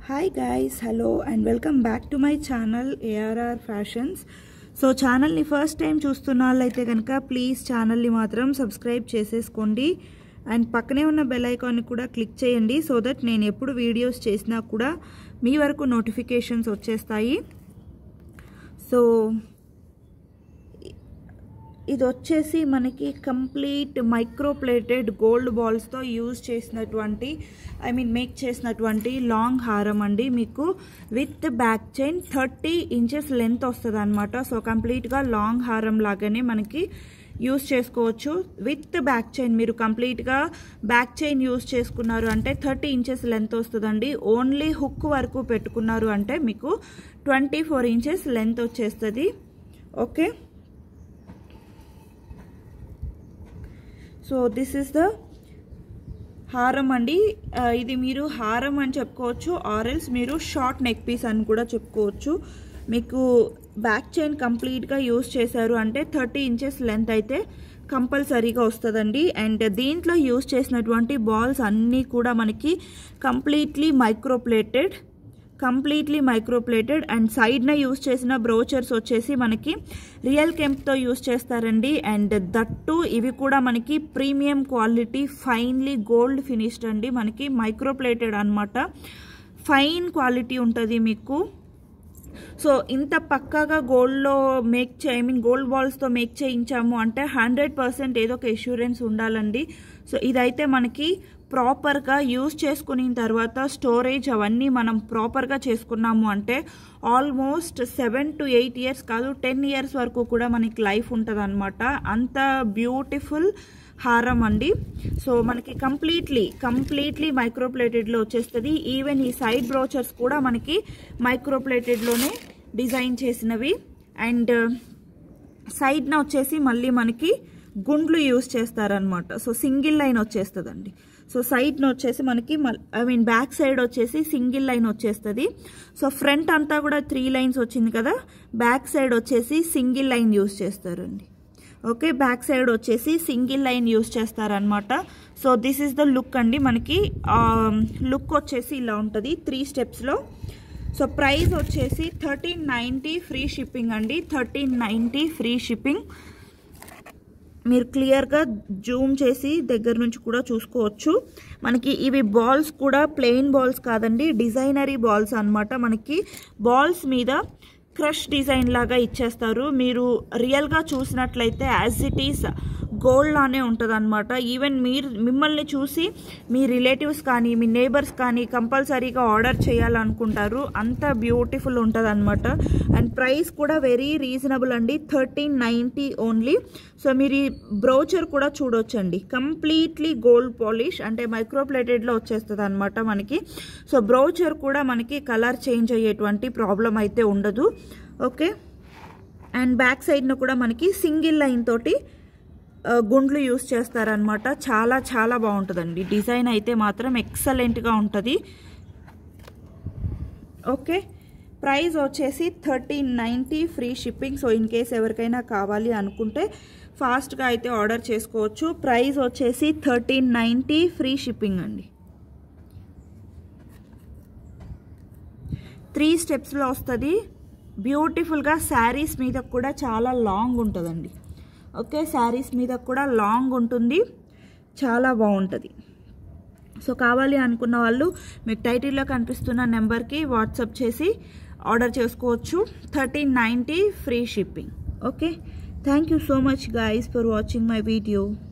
hi guys hello and welcome back to my channel ARR fashions so ఛానల్ని first time చూస్తున్న వాళ్ళైతే కనుక please ఛానల్ని మాత్రం సబ్స్క్రైబ్ చేసేసుకోండి అండ్ పక్కనే ఉన్న బెల్ ఐకాన్ని కూడా క్లిక్ చేయండి సో దట్ నేను ఎప్పుడు వీడియోస్ చేసినా కూడా మీ వరకు నోటిఫికేషన్స్ వచ్చేస్తాయి సో ఇది వచ్చేసి మనకి కంప్లీట్ మైక్రోప్లేటెడ్ గోల్డ్ బాల్స్తో యూజ్ చేసినటువంటి ఐ మీన్ మేక్ చేసినటువంటి లాంగ్ హారం అండి మీకు with back chain thirty inches length వస్తుంది అనమాట సో కంప్లీట్గా లాంగ్ హారం లాగానే మనకి యూస్ చేసుకోవచ్చు విత్ బ్యాక్ చైన్ మీరు కంప్లీట్గా బ్యాక్ చైన్ యూస్ చేసుకున్నారు అంటే థర్టీ ఇంచెస్ లెంత్ వస్తుందండి ఓన్లీ హుక్ వరకు పెట్టుకున్నారు అంటే మీకు ట్వంటీ ఫోర్ ఇంచెస్ లెంత్ వచ్చేస్తుంది okay so this is the హారం అండి ఇది మీరు హారం అని చెప్పుకోవచ్చు ఆరెల్స్ మీరు షార్ట్ నెక్ పీస్ అని కూడా చెప్పుకోవచ్చు మీకు బ్యాక్ చైన్ కంప్లీట్గా యూస్ చేశారు అంటే థర్టీ ఇంచెస్ లెంత్ అయితే కంపల్సరీగా వస్తుందండి అండ్ దీంట్లో యూస్ చేసినటువంటి బాల్స్ అన్నీ కూడా మనకి completely microplated completely microplated and సైడ్న యూస్ చేసిన బ్రోచర్స్ వచ్చేసి మనకి రియల్ కెంప్తో యూస్ చేస్తారండి అండ్ దట్టు ఇవి కూడా మనకి premium quality finely gold finished అండి మనకి మైక్రోప్లేటెడ్ అనమాట ఫైన్ క్వాలిటీ ఉంటుంది మీకు సో ఇంత పక్కాగా గోల్డ్లో మేక్ చే ఐ మీన్ గోల్డ్ బాల్స్తో మేక్ చేయించాము అంటే హండ్రెడ్ పర్సెంట్ ఏదో ఒక ఇన్సూరెన్స్ ఉండాలండి సో ఇదైతే మనకి ప్రాపర్గా యూజ్ చేసుకున్న తర్వాత స్టోరేజ్ అవన్నీ మనం ప్రాపర్గా చేసుకున్నాము అంటే almost seven to eight years కాదు టెన్ ఇయర్స్ వరకు కూడా మనకి లైఫ్ ఉంటుంది అనమాట అంత బ్యూటిఫుల్ హారం అండి సో మనకి కంప్లీట్లీ కంప్లీట్లీ మైక్రోప్లేటెడ్లో వచ్చేస్తుంది ఈవెన్ ఈ సైడ్ బ్రోచర్స్ కూడా మనకి మైక్రోప్లేటెడ్లోనే డిజైన్ చేసినవి అండ్ సైడ్న వచ్చేసి మళ్ళీ మనకి గుండ్లు యూస్ చేస్తారనమాట సో సింగిల్ లైన్ వచ్చేస్తుందండి సో సైడ్న వచ్చేసి మనకి ఐ మీన్ బ్యాక్ సైడ్ వచ్చేసి సింగిల్ లైన్ వచ్చేస్తుంది సో ఫ్రంట్ అంతా కూడా త్రీ లైన్స్ వచ్చింది కదా బ్యాక్ సైడ్ వచ్చేసి సింగిల్ లైన్ యూస్ చేస్తారండి ఓకే బ్యాక్ సైడ్ వచ్చేసి సింగిల్ లైన్ యూస్ చేస్తారనమాట so this is the look అండి మనకి లుక్ వచ్చేసి ఇలా ఉంటుంది త్రీ స్టెప్స్లో సో ప్రైస్ వచ్చేసి థర్టీన్ నైంటీ ఫ్రీ షిప్పింగ్ అండి థర్టీన్ నైంటీ ఫ్రీ షిప్పింగ్ మీరు క్లియర్గా జూమ్ చేసి దగ్గర నుంచి కూడా చూసుకోవచ్చు మనకి ఇవి బాల్స్ కూడా ప్లెయిన్ బాల్స్ కాదండి డిజైనరీ బాల్స్ అనమాట మనకి బాల్స్ మీద క్రష్ డిజైన్ లాగా ఇచ్చేస్తారు మీరు రియల్గా చూసినట్లయితే యాజ్ ఇట్ ఈస్ గోల్డ్ లానే ఉంటుంది అనమాట ఈవెన్ మీరు మిమ్మల్ని చూసి మీ రిలేటివ్స్ కానీ మీ నేబర్స్ కానీ కంపల్సరీగా ఆర్డర్ చేయాలనుకుంటారు అంత బ్యూటిఫుల్ ఉంటుంది అనమాట అండ్ ప్రైస్ కూడా వెరీ రీజనబుల్ అండి థర్టీన్ నైంటీ ఓన్లీ సో మీరు ఈ బ్రౌచర్ కూడా చూడొచ్చండి కంప్లీట్లీ గోల్డ్ పాలిష్ అంటే మైక్రోప్లేటెడ్లో వచ్చేస్తుంది అనమాట మనకి సో బ్రౌచర్ కూడా మనకి కలర్ చేంజ్ అయ్యేటువంటి ప్రాబ్లం అయితే ఉండదు ఓకే అండ్ బ్యాక్ సైడ్ను కూడా మనకి సింగిల్ లైన్ తోటి గుండ్లు యూస్ చేస్తారనమాట చాలా చాలా బాగుంటుందండి డిజైన్ అయితే మాత్రం ఎక్సలెంట్గా ఉంటుంది ఓకే ప్రైస్ వచ్చేసి thirteen ninety free shipping so in case ఎవరికైనా కావాలి అనుకుంటే ఫాస్ట్గా అయితే ఆర్డర్ చేసుకోవచ్చు ప్రైస్ వచ్చేసి థర్టీన్ నైంటీ ఫ్రీ షిప్పింగ్ అండి త్రీ స్టెప్స్లో వస్తుంది బ్యూటిఫుల్గా శారీస్ మీద కూడా చాలా లాంగ్ ఉంటుందండి ఓకే శారీస్ మీద కూడా లాంగ్ ఉంటుంది చాలా బాగుంటుంది సో కావాలి అనుకున్న వాళ్ళు మీకు టైటిల్లో కనిపిస్తున్న నెంబర్కి వాట్సాప్ చేసి ఆర్డర్ చేసుకోవచ్చు thirteen ninety free shipping okay thank you so much guys for watching my video